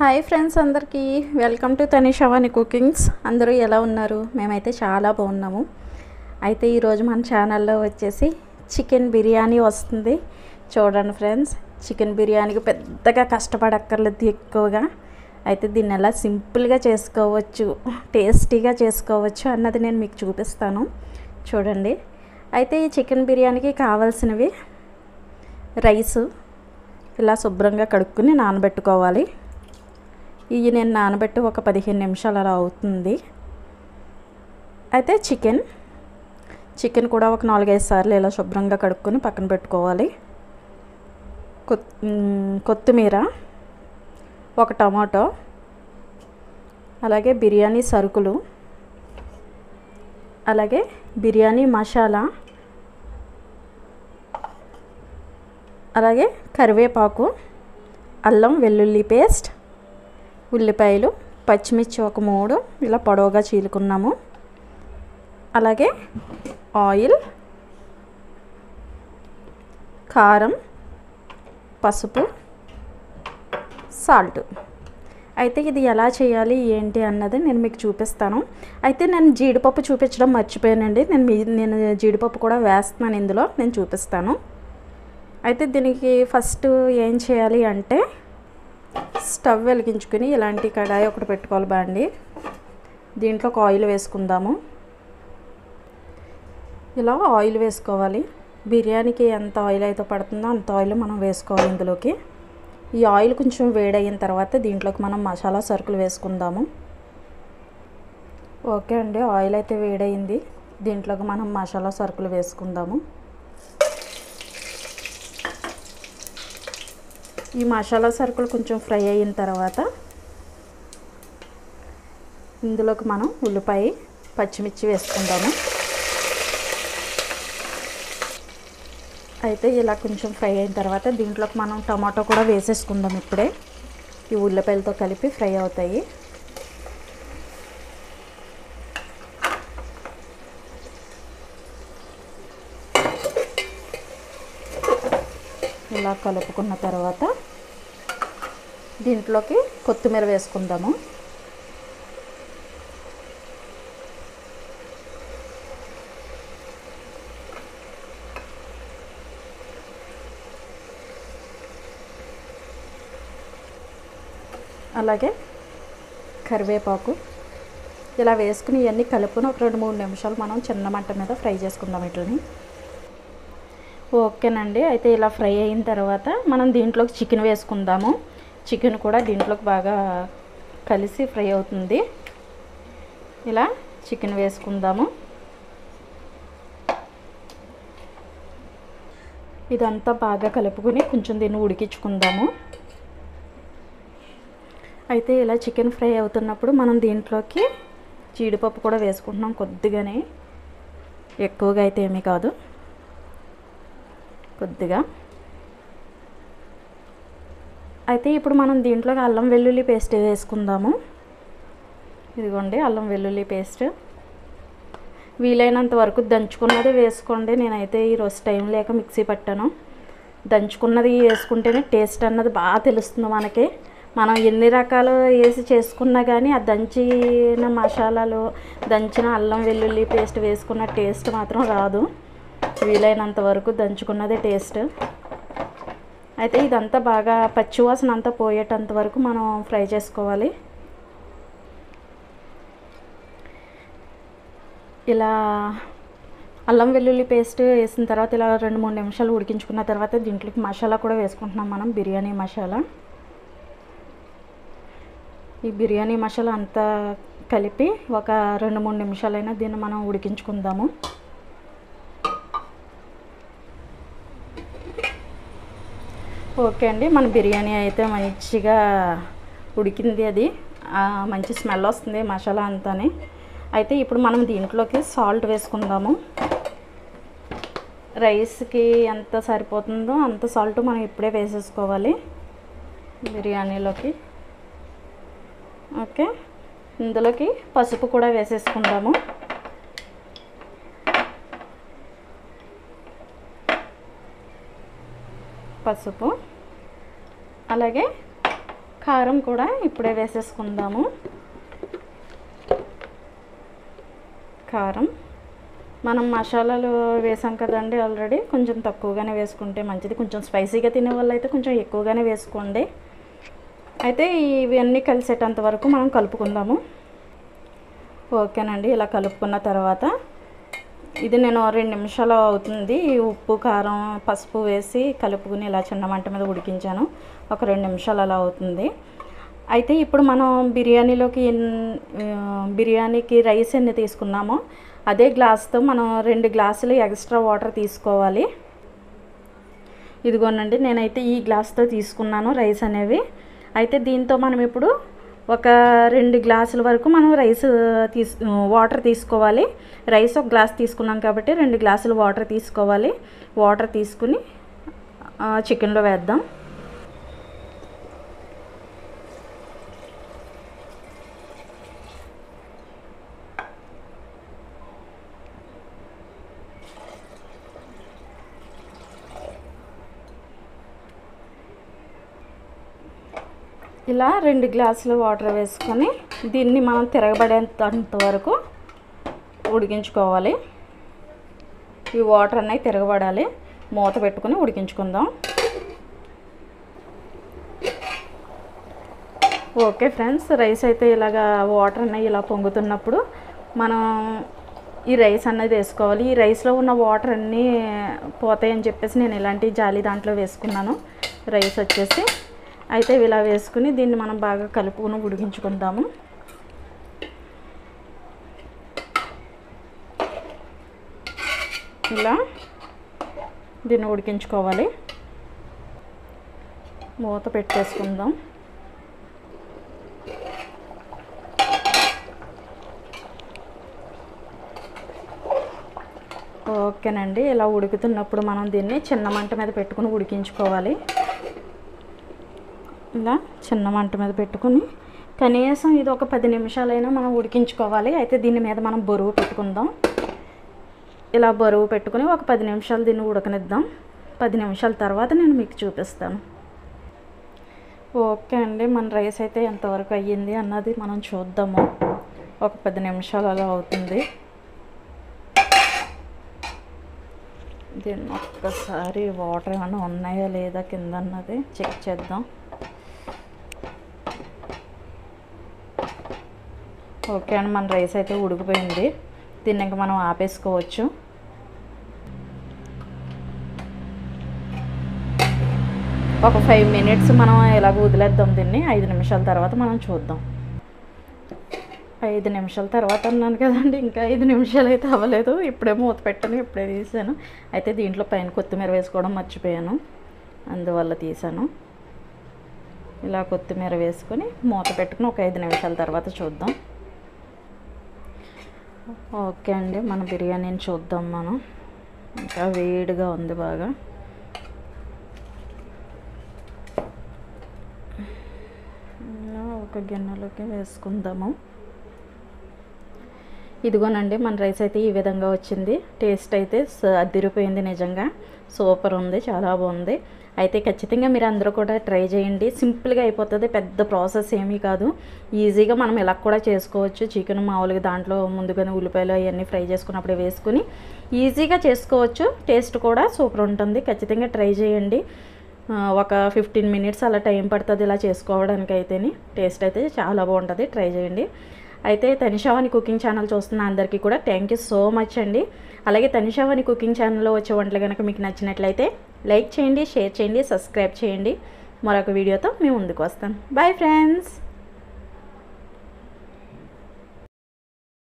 hi friends అందరికీ welcome to Tanishavani cookings అందరూ ఎలా ఉన్నారు మేమైతే చాలా బాగున్నాము అయితే ఈరోజు మన ఛానల్లో వచ్చేసి చికెన్ బిర్యానీ వస్తుంది చూడండి ఫ్రెండ్స్ చికెన్ బిర్యానీకి పెద్దగా కష్టపడక్కర్లేదు ఎక్కువగా అయితే దీన్ని ఎలా సింపుల్గా చేసుకోవచ్చు టేస్టీగా చేసుకోవచ్చు అన్నది నేను మీకు చూపిస్తాను చూడండి అయితే ఈ చికెన్ బిర్యానీకి కావాల్సినవి రైసు ఇలా శుభ్రంగా కడుక్కుని నానబెట్టుకోవాలి ఇవి నేను నానబెట్టి ఒక పదిహేను నిమిషాలు అలా అవుతుంది అయితే చికెన్ చికెన్ కూడా ఒక నాలుగైదు సార్లు ఇలా శుభ్రంగా కడుక్కొని పక్కన పెట్టుకోవాలి కొత్ కొత్తిమీర ఒక టమాటో అలాగే బిర్యానీ సరుకులు అలాగే బిర్యానీ మసాలా అలాగే కరివేపాకు అల్లం వెల్లుల్లి పేస్ట్ ఉల్లిపాయలు పచ్చిమిర్చి ఒక మూడు ఇలా పొడవుగా చీలుకున్నాము అలాగే ఆయిల్ కారం పసుపు సాల్ట్ అయితే ఇది ఎలా చేయాలి ఏంటి అన్నది నేను మీకు చూపిస్తాను అయితే నేను జీడిపప్పు చూపించడం మర్చిపోయానండి నేను మీ నేను జీడిపప్పు కూడా వేస్తున్నాను ఇందులో నేను చూపిస్తాను అయితే దీనికి ఫస్ట్ ఏం చేయాలి అంటే స్టవ్ వెలిగించుకుని ఇలాంటి కడాయి ఒకటి పెట్టుకోవాలి బాండి దీంట్లో ఒక ఆయిల్ వేసుకుందాము ఇలా ఆయిల్ వేసుకోవాలి బిర్యానీకి ఎంత ఆయిల్ అయితే పడుతుందో అంత ఆయిల్ మనం వేసుకోవాలి ఇందులోకి ఈ ఆయిల్ కొంచెం వేడయిన తర్వాత దీంట్లోకి మనం మసాలా సరుకులు వేసుకుందాము ఓకే అండి ఆయిల్ అయితే వేడయింది దీంట్లోకి మనం మసాలా సరుకులు వేసుకుందాము ఈ మసాలా సరుకులు కొంచెం ఫ్రై అయిన తర్వాత ఇందులోకి మనం ఉల్లిపాయ పచ్చిమిర్చి వేసుకుందాము అయితే ఇలా కొంచెం ఫ్రై అయిన తర్వాత దీంట్లోకి మనం టమాటో కూడా వేసేసుకుందాం ఇప్పుడే ఈ ఉల్లిపాయలతో కలిపి ఫ్రై అవుతాయి ఇలా కలుపుకున్న తర్వాత దీంట్లోకి కొత్తిమీర వేసుకుందాము అలాగే కరివేపాకు ఇలా వేసుకుని ఇవన్నీ కలుపుకుని ఒక రెండు మూడు నిమిషాలు మనం చిన్న మంట మీద ఫ్రై చేసుకుందాం వీటిని ఓకేనండి అయితే ఇలా ఫ్రై అయిన తర్వాత మనం దీంట్లోకి చికెన్ వేసుకుందాము చికెన్ కూడా దీంట్లోకి బాగా కలిసి ఫ్రై అవుతుంది ఇలా చికెన్ వేసుకుందాము ఇదంతా బాగా కలుపుకొని కొంచెం దీన్ని ఉడికించుకుందాము అయితే ఇలా చికెన్ ఫ్రై అవుతున్నప్పుడు మనం దీంట్లోకి జీడిపప్పు కూడా వేసుకుంటున్నాం కొద్దిగానే ఎక్కువగా అయితే ఏమీ కాదు కొద్దిగా అయితే ఇప్పుడు మనం దీంట్లోకి అల్లం వెల్లుల్లి పేస్ట్ వేసుకుందాము ఇదిగోండి అల్లం వెల్లుల్లి పేస్ట్ వీలైనంత వరకు దంచుకున్నది వేసుకోండి నేనైతే ఈరోజు టైం లేక మిక్సీ పట్టాను దంచుకున్నది వేసుకుంటేనే టేస్ట్ అన్నది బాగా తెలుస్తుంది మనకి మనం ఎన్ని రకాలు వేసి చేసుకున్నా కానీ ఆ దంచిన మసాలాలు దంచిన అల్లం వెల్లుల్లి పేస్ట్ వేసుకున్న టేస్ట్ మాత్రం రాదు వీలైనంత వరకు దంచుకున్నదే టేస్ట్ అయితే ఇదంతా బాగా పచ్చివాసన అంతా పోయేటంత వరకు మనం ఫ్రై చేసుకోవాలి ఇలా అల్లం వెల్లుల్లి పేస్ట్ వేసిన తర్వాత ఇలా రెండు మూడు నిమిషాలు ఉడికించుకున్న తర్వాత దీంట్లోకి మసాలా కూడా వేసుకుంటున్నాం మనం బిర్యానీ మసాలా ఈ బిర్యానీ మసాలా అంతా కలిపి ఒక రెండు మూడు నిమిషాలైనా దీన్ని మనం ఉడికించుకుందాము ఓకే అండి మన బిర్యానీ అయితే మంచిగా ఉడికింది అది మంచి స్మెల్ వస్తుంది మసాలా అంతాని అయితే ఇప్పుడు మనం దీంట్లోకి సాల్ట్ వేసుకుందాము రైస్కి ఎంత సరిపోతుందో అంత సాల్ట్ మనం ఇప్పుడే వేసేసుకోవాలి బిర్యానీలోకి ఓకే ఇందులోకి పసుపు కూడా వేసేసుకుందాము పసుపు అలాగే కారం కూడా ఇప్పుడే వేసేసుకుందాము కారం మనం మసాలాలు వేసాం కదండి ఆల్రెడీ కొంచెం తక్కువగానే వేసుకుంటే మంచిది కొంచెం స్పైసీగా తినే వాళ్ళు అయితే కొంచెం ఎక్కువగానే వేసుకోండి అయితే ఇవన్నీ కలిసేటంత వరకు మనం కలుపుకుందాము ఓకేనండి ఇలా కలుపుకున్న తర్వాత ఇది నేను రెండు నిమిషాలు అవుతుంది ఉప్పు కారం పసుపు వేసి కలుపుకుని ఇలా చిన్న మంట మీద ఉడికించాను ఒక రెండు నిమిషాలు అలా అవుతుంది అయితే ఇప్పుడు మనం బిర్యానీలోకి ఎన్- ఆ, బిర్యానీకి రైస్ ఎన్ని తీసుకున్నామో అదే గ్లాస్తో మనం రెండు గ్లాసులు ఎక్స్ట్రా వాటర్ తీసుకోవాలి ఇదిగోనండి నేనైతే ఈ గ్లాస్తో తీసుకున్నాను రైస్ అనేవి అయితే దీంతో మనం ఇప్పుడు ఒక రెండు గ్లాసుల వరకు మనం రైస్ తీస్ వాటర్ తీసుకోవాలి రైస్ ఒక గ్లాస్ తీసుకున్నాం కాబట్టి రెండు గ్లాసులు వాటర్ తీసుకోవాలి వాటర్ తీసుకుని ఆ, చికెన్లో వేద్దాం ఇలా రెండు గ్లాసులు వాటర్ వేసుకొని దీన్ని మనం తిరగబడేంత వరకు ఉడికించుకోవాలి ఈ వాటర్ అన్నవి తిరగబడాలి మూత పెట్టుకొని ఉడికించుకుందాం ఓకే ఫ్రెండ్స్ రైస్ అయితే ఇలాగా వాటర్ అన్నవి ఇలా పొంగుతున్నప్పుడు మనం ఈ రైస్ అన్నది వేసుకోవాలి ఈ రైస్లో ఉన్న వాటర్ అన్నీ పోతాయని చెప్పేసి నేను ఇలాంటి జాలి దాంట్లో వేసుకున్నాను రైస్ వచ్చేసి అయితే ఇలా వేసుకుని దీన్ని మనం బాగా కలుపుకొని ఉడికించుకుందాము ఇలా దీన్ని ఉడికించుకోవాలి మూత పెట్టేసుకుందాం ఓకేనండి ఇలా ఉడుకుతున్నప్పుడు మనం దీన్ని చిన్న మంట మీద పెట్టుకుని ఉడికించుకోవాలి ఇలా చిన్న మంట మీద పెట్టుకుని కనీసం ఇది ఒక పది నిమిషాలైనా మనం ఉడికించుకోవాలి అయితే దీని మీద మనం బరువు పెట్టుకుందాం ఇలా బరువు పెట్టుకుని ఒక పది నిమిషాలు దీన్ని ఉడకనిద్దాం పది నిమిషాల తర్వాత నేను మీకు చూపిస్తాను ఓకే అండి మన రైస్ అయితే ఎంతవరకు అయ్యింది అన్నది మనం చూద్దాము ఒక పది నిమిషాలు అలా అవుతుంది దీన్ని ఒక్కసారి వాటర్ ఏమైనా ఉన్నాయా లేదా కింద అన్నది చెక్ చేద్దాం ఓకే అండి మన రైస్ అయితే ఉడికిపోయింది దీన్ని ఇంకా మనం ఆపేసుకోవచ్చు ఒక ఫైవ్ మినిట్స్ మనం ఇలాగ వదిలేద్దాం దీన్ని ఐదు నిమిషాల తర్వాత మనం చూద్దాం ఐదు నిమిషాల తర్వాత అన్నాను కదండి ఇంకా ఐదు నిమిషాలు అయితే అవ్వలేదు ఇప్పుడే మూత పెట్టాను ఇప్పుడే తీసాను అయితే దీంట్లో పైన కొత్తిమీర వేసుకోవడం మర్చిపోయాను అందువల్ల తీసాను ఇలా కొత్తిమీర వేసుకొని మూత పెట్టుకుని ఒక ఐదు నిమిషాల తర్వాత చూద్దాం ఓకే అండి మన బిర్యానీని చూద్దాం మనం ఇంకా వేడిగా ఉంది బాగా ఇలా ఒక గిన్నెలోకి వేసుకుందాము ఇదిగోనండి మన రైస్ అయితే ఈ విధంగా వచ్చింది టేస్ట్ అయితే స- అదిరిపోయింది నిజంగా సూపర్ ఉంది చాలా బాగుంది అయితే ఖచ్చితంగా మీరు అందరూ కూడా ట్రై చేయండి సింపుల్గా అయిపోతుంది పెద్ద ప్రాసెస్ ఏమీ కాదు ఈజీగా మనం ఇలా కూడా చేసుకోవచ్చు చికెన్ మామూలుగా దాంట్లో ముందుగానే ఉల్లిపాయలు అవన్నీ ఫ్రై చేసుకున్నప్పుడు వేసుకుని ఈజీగా చేసుకోవచ్చు టేస్ట్ కూడా సూపర్ ఉంటుంది ఖచ్చితంగా ట్రై చేయండి ఆ, ఒక ఫిఫ్టీన్ మినిట్స్ అలా టైం పడుతుంది ఇలా చేసుకోవడానికి అయితేని టేస్ట్ అయితే చాలా బాగుంటుంది ట్రై చేయండి అయితే తనిషావాణి కుకింగ్ ఛానల్ చూస్తున్న అందరికీ కూడా థ్యాంక్ యూ సో మచ్ అండి అలాగే తనిషావాణి కుకింగ్ ఛానల్లో వచ్చే వంటలు కనుక మీకు నచ్చినట్లయితే లైక్ చేయండి షేర్ చేయండి సబ్స్క్రైబ్ చేయండి మరొక వీడియోతో మేము ముందుకు వస్తాను బాయ్ ఫ్రెండ్స్